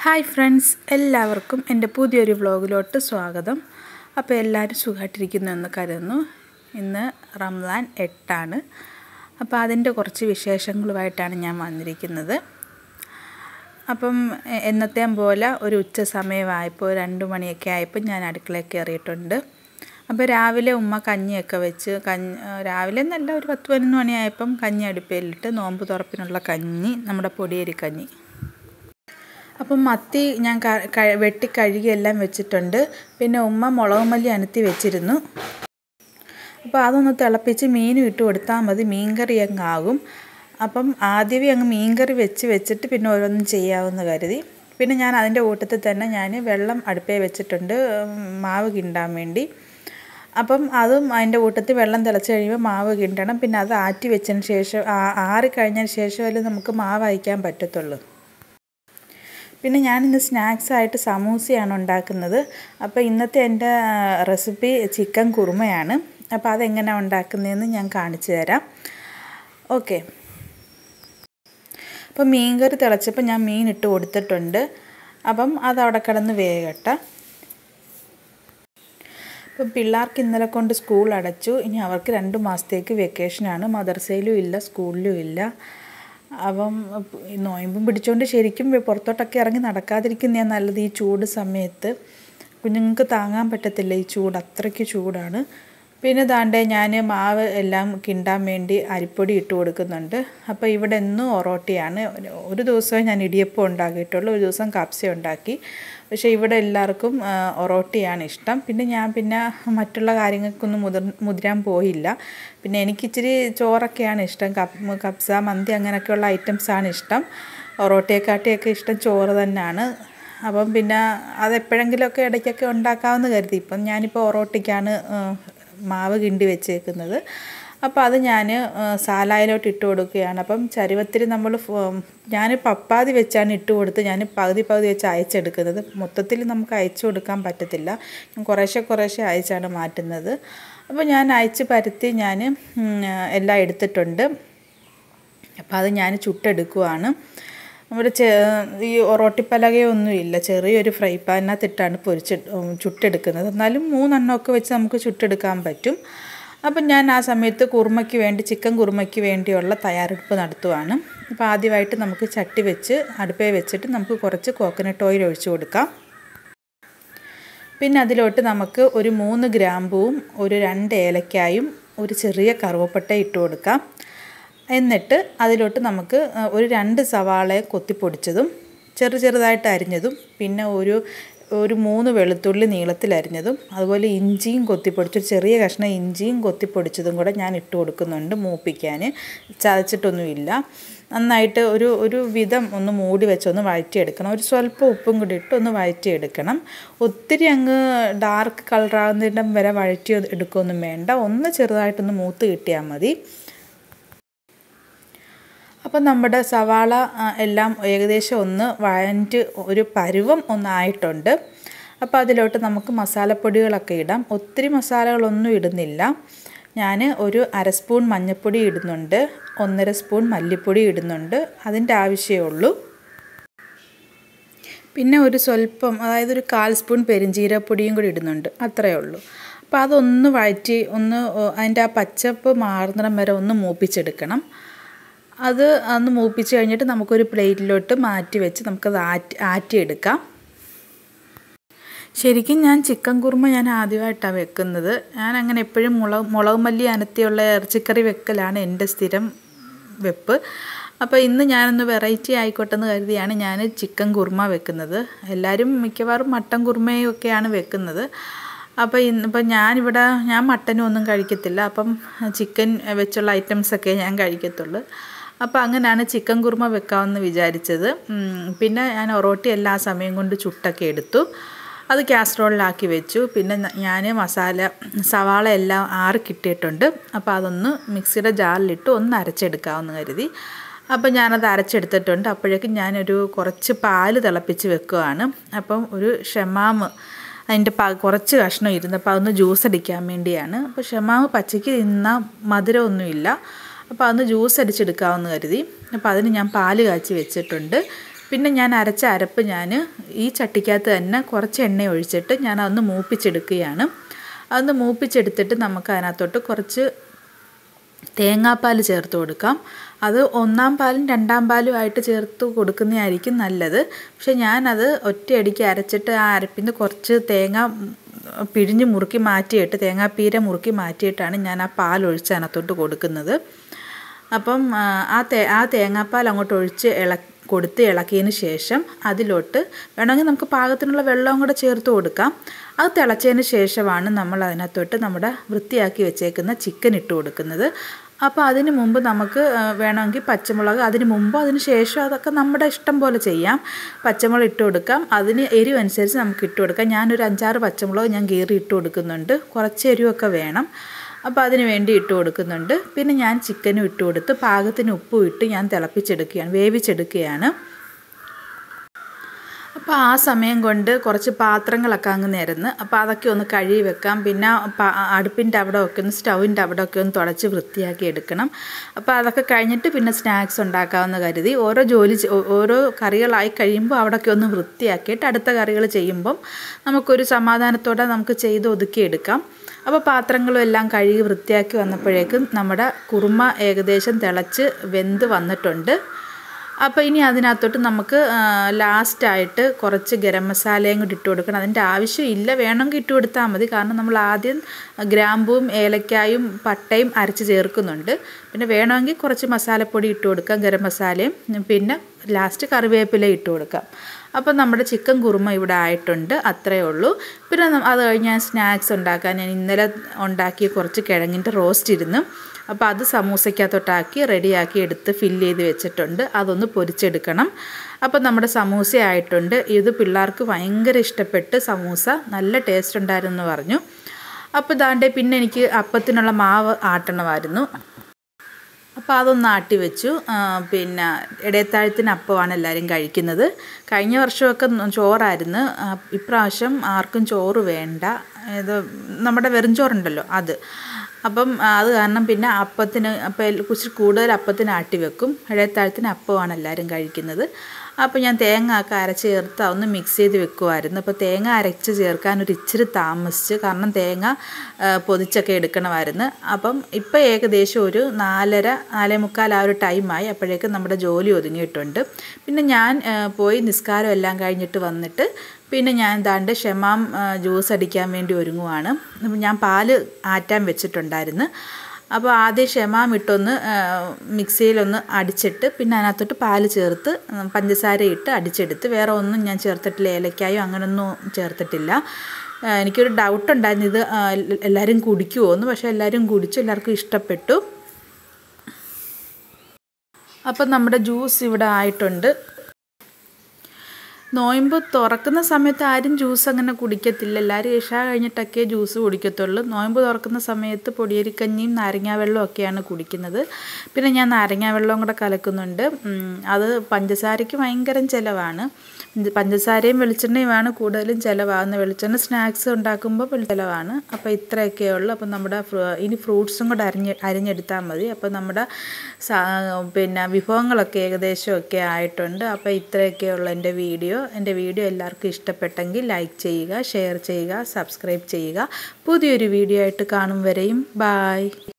hi friends എല്ലാവർക്കും എൻ്റെ പുതിയൊരു വ്ലോഗിലോട്ട് സ്വാഗതം അപ്പോൾ എല്ലാവരും സുഖമായിട്ടിരിക്കുന്നു എന്ന് കരുതുന്നു ഇന്ന് റംസാൻ എട്ടാണ് അപ്പോൾ അതിൻ്റെ കുറച്ച് വിശേഷങ്ങളുമായിട്ടാണ് ഞാൻ വന്നിരിക്കുന്നത് അപ്പം എ- എന്നത്തെയും പോലെ ഒരു ഉച്ച സമയമായപ്പോൾ രണ്ട് മണിയൊക്കെ ആയപ്പോൾ ഞാൻ അടുക്കളയിൽ കയറിയിട്ടുണ്ട് അപ്പോൾ രാവിലെ ഉമ്മ കഞ്ഞിയൊക്കെ വെച്ച് കഞ്ഞി രാവിലെ എന്നല്ല ഒരു പത്ത് പതിനൊന്ന് മണിയായപ്പം കഞ്ഞി അടുപ്പയിലിട്ട് നോമ്പ് തുറപ്പിനുള്ള കഞ്ഞി നമ്മുടെ പൊടിയരി കഞ്ഞി അപ്പം മത്തി ഞാൻ ക- ക- വെട്ടി കഴുകി എല്ലാം വെച്ചിട്ടുണ്ട് പിന്നെ ഉമ്മ മുളക് മല്ലി അനത്തി വെച്ചിരുന്നു അപ്പോൾ അതൊന്ന് തിളപ്പിച്ച് മീനും ഇട്ട് കൊടുത്താൽ മതി മീൻകറി അങ്ങ് ആകും അപ്പം ആദ്യമേ അങ്ങ് മീൻകറി വെച്ച് വെച്ചിട്ട് പിന്നെ ഓരോന്നും ചെയ്യാമെന്ന് കരുതി പിന്നെ ഞാൻ അതിൻ്റെ കൂട്ടത്തിൽ തന്നെ ഞാൻ വെള്ളം അടുപ്പേ വെച്ചിട്ടുണ്ട് ഉം, മാവ് കിണ്ടാൻ വേണ്ടി അപ്പം അതും അതിൻ്റെ കൂട്ടത്തിൽ വെള്ളം തിളച്ച് കഴിയുമ്പോൾ മാവ് കിണ്ടണം പിന്നെ അത് ആറ്റി വെച്ചതിന് ശേഷം ആ- ആറി കഴിഞ്ഞതിന് ശേഷമല്ലേ നമുക്ക് മാവ് അയക്കാൻ പറ്റത്തുള്ളൂ പിന്നെ ഞാനിന്ന് സ്നാക്സ് ആയിട്ട് സമൂസയാണ് ഉണ്ടാക്കുന്നത് അപ്പോൾ ഇന്നത്തെ എൻ്റെ റെസിപ്പി ചിക്കൻ കുറുമയാണ് അപ്പോൾ അതെങ്ങനെയാണ് ഉണ്ടാക്കുന്നതെന്ന് ഞാൻ കാണിച്ചു തരാം ഓക്കെ അപ്പോൾ മീൻ കറി തിളച്ചപ്പോൾ ഞാൻ മീൻ ഇട്ട് കൊടുത്തിട്ടുണ്ട് അപ്പം അതവിടെ കിടന്ന് വേകട്ടെ ഇപ്പം പിള്ളേർക്ക് ഇന്നലെ കൊണ്ട് സ്കൂൾ അടച്ചു ഇനി അവർക്ക് രണ്ട് മാസത്തേക്ക് വെക്കേഷനാണ് മദർസയിലും ഇല്ല സ്കൂളിലും ഇല്ല അപ്പം ഈ നോയമ്പും പിടിച്ചുകൊണ്ട് ശരിക്കും പുറത്തോട്ടൊക്കെ ഇറങ്ങി നടക്കാതിരിക്കുന്നതാണ് നല്ലത് ഈ ചൂട് സമയത്ത് കുഞ്ഞുങ്ങൾക്ക് താങ്ങാൻ പറ്റത്തില്ല ഈ ചൂട് അത്രയ്ക്ക് ചൂടാണ് പിന്നെ ദാണ്ടെ ഞാൻ മാവ് എല്ലാം കിണ്ടാൻ വേണ്ടി അരിപ്പൊടി ഇട്ട് കൊടുക്കുന്നുണ്ട് അപ്പോൾ ഇവിടെ എന്നും ഒറോട്ടിയാണ് ഒരു- ഒരു ദിവസമേ ഞാൻ ഇടിയപ്പം ഉണ്ടാക്കിയിട്ടുള്ളൂ ഒരു ദിവസം കപ്സ ഉണ്ടാക്കി പക്ഷേ ഇവിടെ എല്ലാവർക്കും ആ, ഒറോട്ടിയാണ് ഇഷ്ടം പിന്നെ ഞാൻ പിന്നെ മറ്റുള്ള കാര്യങ്ങൾക്കൊന്നും മുതിർ മുതിരാൻ പോയില്ല പിന്നെ എനിക്കിച്ചിരി ചോറൊക്കെയാണ് ഇഷ്ടം കപ്പ് കപ്സ മന്തി അങ്ങനെയൊക്കെയുള്ള ഐറ്റംസാണ് ഇഷ്ടം ഒറോട്ടിയെക്കാട്ടിയൊക്കെ ഇഷ്ടം ചോറ് തന്നെയാണ് അപ്പം പിന്നെ അത് എപ്പോഴെങ്കിലുമൊക്കെ ഇടയ്ക്കൊക്കെ ഉണ്ടാക്കാമെന്ന് കരുതി ഇപ്പം ഞാനിപ്പോൾ ഒറോട്ടിക്കാണ് ആ, മാവ് കിണ്ടി വെച്ചേക്കുന്നത് അപ്പോൾ അത് ഞാൻ സാലായിലോട്ട് ഇട്ട് കൊടുക്കുകയാണ് അപ്പം ചരുവത്തിൽ നമ്മൾ ഞാൻ പപ്പാതി വെച്ചാണ് ഇട്ട് കൊടുത്ത് ഞാൻ പകുതി പകുതി വെച്ച് അയച്ചെടുക്കുന്നത് മൊത്തത്തിൽ നമുക്ക് അയച്ചു കൊടുക്കാൻ പറ്റത്തില്ല ഞാൻ കുറേശ്ശെ കുറേശ്ശെ അയച്ചാണ് മാറ്റുന്നത് അപ്പോൾ ഞാൻ അയച്ച് പരത്തി ഞാൻ എല്ലാം എടുത്തിട്ടുണ്ട് അപ്പോൾ അത് ഞാൻ ചുട്ടെടുക്കുവാണ് നമ്മുടെ ചെ ഈ ഒറോട്ടിപ്പലകയൊന്നും ഇല്ല ചെറിയൊരു ഫ്രൈ പാനിനകത്തിട്ടാണ് പൊരിച്ച് ഉം, ചുട്ടെടുക്കുന്നത് എന്നാലും മൂന്നെണ്ണമൊക്കെ വെച്ച് നമുക്ക് ചുട്ടെടുക്കാൻ പറ്റും അപ്പം ഞാൻ ആ സമയത്ത് കുറുമയ്ക്ക് വേണ്ടി ചിക്കൻ കുറുമയ്ക്ക് വേണ്ടിയുള്ള തയ്യാറെടുപ്പ് നടത്തുവാണ് അപ്പോൾ ആദ്യമായിട്ട് നമുക്ക് ചട്ടി വെച്ച് അടുപ്പേ വെച്ചിട്ട് നമുക്ക് കുറച്ച് കോക്കനട്ട് ഓയിൽ ഒഴിച്ചു കൊടുക്കാം പിന്നെ അതിലോട്ട് നമുക്ക് ഒരു മൂന്ന് ഗ്രാമ്പൂവും ഒരു രണ്ട് ഏലക്കായും ഒരു ചെറിയ കറുവപ്പട്ട ഇട്ട് കൊടുക്കാം എന്നിട്ട് അതിലോട്ട് നമുക്ക് ആ, ഒരു രണ്ട് സവാളയെ കൊത്തിപ്പൊടിച്ചതും ചെറു ചെറുതായിട്ട് അരിഞ്ഞതും പിന്നെ ഒരു ഒരു മൂന്ന് വെളുത്തുള്ളി നീളത്തിൽ അരിഞ്ഞതും അതുപോലെ ഇഞ്ചിയും കൊത്തിപ്പൊടിച്ച് ഒരു ചെറിയ കഷ്ണം ഇഞ്ചിയും കൊത്തിപ്പൊടിച്ചതും കൂടെ ഞാൻ ഇട്ട് കൊടുക്കുന്നുണ്ട് മൂപ്പിക്കാൻ ചതച്ചിട്ടൊന്നുമില്ല നന്നായിട്ട് ഒരു ഒരു വിധം ഒന്ന് മൂടി വെച്ചൊന്ന് വഴറ്റിയെടുക്കണം ഒരു സ്വല്പം ഉപ്പും കൂടി ഇട്ട് ഒന്ന് വഴറ്റിയെടുക്കണം ഒത്തിരി അങ്ങ് ഡാർക്ക് കളറാകുന്നിടം വരെ വഴറ്റി എടുക്കുകയൊന്നും വേണ്ട ഒന്ന് ചെറുതായിട്ടൊന്ന് മൂത്ത് കിട്ടിയാൽ മതി അപ്പം നമ്മുടെ സവാള ആ, എല്ലാം ഏകദേശം ഒന്ന് വഴഞ്ഞ് ഒരു പരുവം ഒന്നായിട്ടുണ്ട് അപ്പോൾ അതിലോട്ട് നമുക്ക് മസാലപ്പൊടികളൊക്കെ ഇടാം ഒത്തിരി മസാലകളൊന്നും ഇടുന്നില്ല ഞാൻ ഒരു അര സ്പൂൺ മഞ്ഞൾപ്പൊടി ഇടുന്നുണ്ട് ഒന്നര സ്പൂൺ മല്ലിപ്പൊടി ഇടുന്നുണ്ട് അതിൻ്റെ ആവശ്യമേ ഉള്ളൂ പിന്നെ ഒരു സ്വല്പം അതായത് ഒരു കാൽ സ്പൂൺ പെരിഞ്ജീരപ്പൊടിയും കൂടി ഇടുന്നുണ്ട് അത്രയേ ഉള്ളൂ അപ്പോൾ അതൊന്ന് വഴറ്റി ഒന്ന് ഓ, അതിൻ്റെ ആ പച്ചപ്പ് മാറുന്നിടം വരെ ഒന്ന് മൂപ്പിച്ചെടുക്കണം അത് ഒന്ന് മൂപ്പിച്ച് കഴിഞ്ഞിട്ട് നമുക്കൊരു പ്ലേറ്റിലോട്ട് മാറ്റി വെച്ച് നമുക്കത് ആറ്റി ആറ്റിയെടുക്കാം ശരിക്കും ഞാൻ ചിക്കൻ കുറുമ ഞാൻ ആദ്യമായിട്ടാണ് വെക്കുന്നത് ഞാൻ അങ്ങനെ എപ്പോഴും മുളക് മുളക് മല്ലി അനത്തിയുള്ള ഇറച്ചിക്കറി വെക്കലാണ് എൻ്റെ സ്ഥിരം വെപ്പ് അപ്പോൾ ഇന്ന് ഞാനൊന്ന് വെറൈറ്റി ആയിക്കോട്ടെ എന്ന് കരുതിയാണ് ഞാൻ ചിക്കൻ കുറുമ വെക്കുന്നത് എല്ലാവരും മിക്കവാറും മട്ടൻ കുറുമയും ഒക്കെയാണ് വെക്കുന്നത് അപ്പോൾ ഇന്ന് ഇപ്പം ഞാനിവിടെ ഞാൻ മട്ടനും ഒന്നും കഴിക്കത്തില്ല അപ്പം ചിക്കൻ വെച്ചുള്ള ഐറ്റംസൊക്കെ ഞാൻ കഴിക്കത്തുള്ളൂ അപ്പോൾ അങ്ങനെയാണ് ചിക്കൻ കുറുമ വെക്കാമെന്ന് വിചാരിച്ചത് ഉം, പിന്നെ ഞാൻ ഒറോട്ടി എല്ലാ സമയം കൊണ്ട് ചുട്ടൊക്കെ എടുത്തു അത് കാസ്ട്രോളിലാക്കി വെച്ചു പിന്നെ ഞാൻ മസാല സവാള എല്ലാം ആറി കിട്ടിയിട്ടുണ്ട് അപ്പോൾ അതൊന്ന് മിക്സിയുടെ ജാറിലിട്ട് ഒന്ന് അരച്ചെടുക്കാമെന്ന് കരുതി അപ്പോൾ ഞാനത് അരച്ചെടുത്തിട്ടുണ്ട് അപ്പോഴേക്കും ഞാനൊരു കുറച്ച് പാല് തിളപ്പിച്ച് വെക്കുകയാണ് അപ്പം ഒരു ഷമാമ് അതിൻ്റെ പ കുറച്ച് കഷ്ണം ഇരുന്നപ്പോൾ അതൊന്ന് ജ്യൂസ് അടിക്കാൻ വേണ്ടിയാണ് അപ്പോൾ ഷമാമ് പച്ചയ്ക്ക് തിന്നാൽ മധുരമൊന്നുമില്ല അപ്പോൾ അതൊന്ന് ജ്യൂസ് അടിച്ചെടുക്കാമെന്ന് കരുതി അപ്പോൾ അതിന് ഞാൻ പാല് കാച്ചി വെച്ചിട്ടുണ്ട് പിന്നെ ഞാൻ അരച്ച അരപ്പ് ഞാൻ ഈ ചട്ടിക്കകത്ത് തന്നെ കുറച്ച് എണ്ണ ഒഴിച്ചിട്ട് ഞാൻ അതൊന്ന് മൂപ്പിച്ചെടുക്കുകയാണ് അതൊന്ന് മൂപ്പിച്ചെടുത്തിട്ട് നമുക്ക് അതിനകത്തോട്ട് കുറച്ച് തേങ്ങാപ്പാൽ ചേർത്ത് കൊടുക്കാം അത് ഒന്നാം പാലും രണ്ടാം പാലും ആയിട്ട് ചേർത്ത് കൊടുക്കുന്നതായിരിക്കും നല്ലത് പക്ഷെ ഞാനത് ഒറ്റയടിക്ക് അരച്ചിട്ട് ആ അരപ്പിന്ന് കുറച്ച് തേങ്ങ പിഴിഞ്ഞ് മുറുക്കി മാറ്റിയിട്ട് തേങ്ങാപ്പീര മുറുക്കി മാറ്റിയിട്ടാണ് ഞാൻ ആ പാൽ ഒഴിച്ച് അതിനകത്തോട്ട് കൊടുക്കുന്നത് അപ്പം ആ തേ ആ തേങ്ങാപ്പാൽ അങ്ങോട്ട് ഒഴിച്ച് ഇള കൊടുത്ത് ഇളക്കിയതിന് ശേഷം അതിലോട്ട് വേണമെങ്കിൽ നമുക്ക് പാകത്തിനുള്ള വെള്ളവും കൂടെ ചേർത്ത് കൊടുക്കാം അത് തിളച്ചതിന് ശേഷമാണ് നമ്മൾ അതിനകത്തോട്ട് നമ്മുടെ വൃത്തിയാക്കി വെച്ചേക്കുന്ന ചിക്കൻ ഇട്ട് കൊടുക്കുന്നത് അപ്പോൾ അതിന് മുമ്പ് നമുക്ക് വേണമെങ്കിൽ പച്ചമുളക് അതിന് മുമ്പോ അതിന് ശേഷം അതൊക്കെ നമ്മുടെ ഇഷ്ടം പോലെ ചെയ്യാം പച്ചമുളക് ഇട്ട് കൊടുക്കാം അതിന് എരിവ് അനുസരിച്ച് നമുക്ക് ഇട്ട് കൊടുക്കാം ഞാനൊരു അഞ്ചാറ് പച്ചമുളക് ഞാൻ കീറി ഇട്ട് കൊടുക്കുന്നുണ്ട് കുറച്ച് എരിവൊക്കെ വേണം അപ്പോൾ അതിന് വേണ്ടി ഇട്ട് കൊടുക്കുന്നുണ്ട് പിന്നെ ഞാൻ ചിക്കനും ഇട്ട് കൊടുത്ത് പാകത്തിന് ഉപ്പും ഇട്ട് ഞാൻ തിളപ്പിച്ചെടുക്കുകയാണ് വേവിച്ചെടുക്കുകയാണ് അപ്പോൾ ആ സമയം കൊണ്ട് കുറച്ച് പാത്രങ്ങളൊക്കെ അങ്ങ് നിരന്ന് അപ്പോൾ അതൊക്കെ ഒന്ന് കഴുകി വെക്കാം പിന്നെ അടുപ്പിൻ്റെ അവിടെ ഒക്കെ ഒന്ന് സ്റ്റൗവിൻ്റെ അവിടെ ഒക്കെ ഒന്ന് തുടച്ച് വൃത്തിയാക്കി എടുക്കണം അപ്പോൾ അതൊക്കെ കഴിഞ്ഞിട്ട് പിന്നെ സ്നാക്സ് ഉണ്ടാക്കാമെന്ന് കരുതി ഓരോ ജോലി ഓരോ കറികളായി കഴിയുമ്പോൾ അവിടെയൊക്കെ ഒന്ന് വൃത്തിയാക്കിയിട്ട് അടുത്ത കറികൾ ചെയ്യുമ്പം നമുക്കൊരു സമാധാനത്തോടെ നമുക്ക് ചെയ്ത് ഒതുക്കിയെടുക്കാം അപ്പോൾ പാത്രങ്ങളും എല്ലാം കഴുകി വൃത്തിയാക്കി വന്നപ്പോഴേക്കും നമ്മുടെ കുറുമ ഏകദേശം തിളച്ച് വെന്ത് വന്നിട്ടുണ്ട് അപ്പോൾ ഇനി അതിനകത്തോട്ട് നമുക്ക് ലാസ്റ്റായിട്ട് കുറച്ച് ഗരം മസാലയും കൂടി ഇട്ട് കൊടുക്കണം അതിൻ്റെ ആവശ്യമില്ല വേണമെങ്കിൽ ഇട്ട് കൊടുത്താൽ മതി കാരണം നമ്മൾ ആദ്യം ഗ്രാമ്പും ഏലക്കായും പട്ടയും അരച്ച് ചേർക്കുന്നുണ്ട് പിന്നെ വേണമെങ്കിൽ കുറച്ച് മസാലപ്പൊടി ഇട്ട് കൊടുക്കാം ഗരം മസാലയും പിന്നെ ലാസ്റ്റ് കറിവേപ്പില ഇട്ട് കൊടുക്കാം അപ്പോൾ നമ്മുടെ ചിക്കൻ കുറുമ ഇവിടെ ആയിട്ടുണ്ട് അത്രയേ ഉള്ളൂ പിന്നെ അത് കഴിഞ്ഞ് ഞാൻ സ്നാക്സ് ഉണ്ടാക്കാൻ ഞാൻ ഇന്നലെ ഉണ്ടാക്കിയ കുറച്ച് കിഴങ്ങിൻ്റെ റോസ്റ്റ് ഇരുന്ന് അപ്പോൾ അത് സമൂസയ്ക്കകത്തോട്ടാക്കി റെഡിയാക്കി എടുത്ത് ഫില്ല് ചെയ്ത് വെച്ചിട്ടുണ്ട് അതൊന്ന് പൊരിച്ചെടുക്കണം അപ്പോൾ നമ്മുടെ സമൂസ ആയിട്ടുണ്ട് ഇത് പിള്ളേർക്ക് ഭയങ്കര ഇഷ്ടപ്പെട്ട് സമൂസ നല്ല ടേസ്റ്റ് ഉണ്ടായിരുന്നു പറഞ്ഞു അപ്പോൾ ഇതാണ്ട് പിന്നെ എനിക്ക് അപ്പത്തിനുള്ള മാവ് ആട്ടണമായിരുന്നു അപ്പോൾ അതൊന്ന് ആട്ടി വെച്ചു പിന്നെ ഇടയത്താഴത്തിന് അപ്പമാണ് എല്ലാവരും കഴിക്കുന്നത് കഴിഞ്ഞ വർഷമൊക്കെ ചോറായിരുന്നു ഇപ്രാവശ്യം ആർക്കും ചോറ് വേണ്ട ഇത് നമ്മുടെ വെറും ചോറുണ്ടല്ലോ അത് അപ്പം അത് കാരണം പിന്നെ അപ്പത്തിന് അപ്പം കുറച്ച് കൂടുതൽ അപ്പത്തിന് ആട്ടി വെക്കും ഇടയത്താഴത്തിന് അപ്പമാണ് എല്ലാവരും കഴിക്കുന്നത് അപ്പോൾ ഞാൻ തേങ്ങ ഒക്കെ അരച്ച് ചേർത്ത് ഒന്ന് മിക്സ് ചെയ്ത് വെക്കുമായിരുന്നു അപ്പോൾ തേങ്ങ അരച്ച് ചേർക്കാൻ ഒരു ഇച്ചിരി താമസിച്ച് കാരണം തേങ്ങ പൊതിച്ചൊക്കെ എടുക്കണമായിരുന്നു അപ്പം ഇപ്പോൾ ഏകദേശം ഒരു നാലര നാലേ മുക്കാൽ ആ ഒരു ടൈമായി അപ്പോഴേക്കും നമ്മുടെ ജോലി ഒതുങ്ങിയിട്ടുണ്ട് പിന്നെ ഞാൻ പോയി നിസ്കാരം എല്ലാം കഴിഞ്ഞിട്ട് വന്നിട്ട് പിന്നെ ഞാൻ ദാണ്ട് ഷെമാം ജ്യൂസ് അടിക്കാൻ വേണ്ടി ഒരുങ്ങുവാണ് അപ്പം ഞാൻ പാല് ആറ്റാൻ വെച്ചിട്ടുണ്ടായിരുന്നു അപ്പോൾ ആദ്യം ഷെമാം ഇട്ടൊന്ന് മിക്സിയിലൊന്ന് അടിച്ചിട്ട് പിന്നെ അതിനകത്തോട്ട് പാല് ചേർത്ത് പഞ്ചസാര ഇട്ട് അടിച്ചെടുത്ത് വേറെ ഒന്നും ഞാൻ ചേർത്തിട്ടില്ല ഏലക്കായോ അങ്ങനൊന്നും ചേർത്തിട്ടില്ല എനിക്കൊരു ഡൗട്ട് ഉണ്ടായിരുന്നു ഇത് എല്ലാവരും കുടിക്കുമോ എന്ന് പക്ഷേ എല്ലാവരും കുടിച്ചു എല്ലാവർക്കും ഇഷ്ടപ്പെട്ടു അപ്പം നമ്മുടെ ജ്യൂസ് ഇവിടെ ആയിട്ടുണ്ട് നോയമ്പ് തുറക്കുന്ന സമയത്ത് ആരും ജ്യൂസ് അങ്ങനെ കുടിക്കത്തില്ല എല്ലാവരും ഇഷ കഴിഞ്ഞിട്ടൊക്കെ ജ്യൂസ് കുടിക്കത്തുള്ളൂ നോയമ്പ് തുറക്കുന്ന സമയത്ത് പൊടിയരിക്കഞ്ഞിയും നാരങ്ങാ വെള്ളവും ഒക്കെയാണ് കുടിക്കുന്നത് പിന്നെ ഞാൻ നാരങ്ങാ വെള്ളവും കൂടെ കലക്കുന്നുണ്ട് അത് പഞ്ചസാരയ്ക്ക് ഭയങ്കര ചിലവാണ് പഞ്ചസാരയും വെളിച്ചെണ്ണയുമാണ് കൂടുതലും ചിലവാകുന്നത് വെളിച്ചെണ്ണ സ്നാക്സ് ഉണ്ടാക്കുമ്പോൾ ചിലവാണ് അപ്പോൾ ഇത്രയൊക്കെ ഉള്ളൂ അപ്പോൾ നമ്മുടെ ഇനി ഫ്രൂട്ട്സും കൂടെ അരിഞ്ഞ് അരിഞ്ഞെടുത്താൽ മതി അപ്പോൾ നമ്മുടെ പിന്നെ വിഭവങ്ങളൊക്കെ ഏകദേശം ഒക്കെ ആയിട്ടുണ്ട് അപ്പോൾ ഇത്രയൊക്കെയുള്ള എൻ്റെ വീഡിയോ എൻ്റെ വീഡിയോ എല്ലാവർക്കും ഇഷ്ടപ്പെട്ടെങ്കിൽ ലൈക്ക് ചെയ്യുക ഷെയർ ചെയ്യുക സബ്സ്ക്രൈബ് ചെയ്യുക പുതിയൊരു വീഡിയോ ആയിട്ട് കാണും വരെയും ബായ്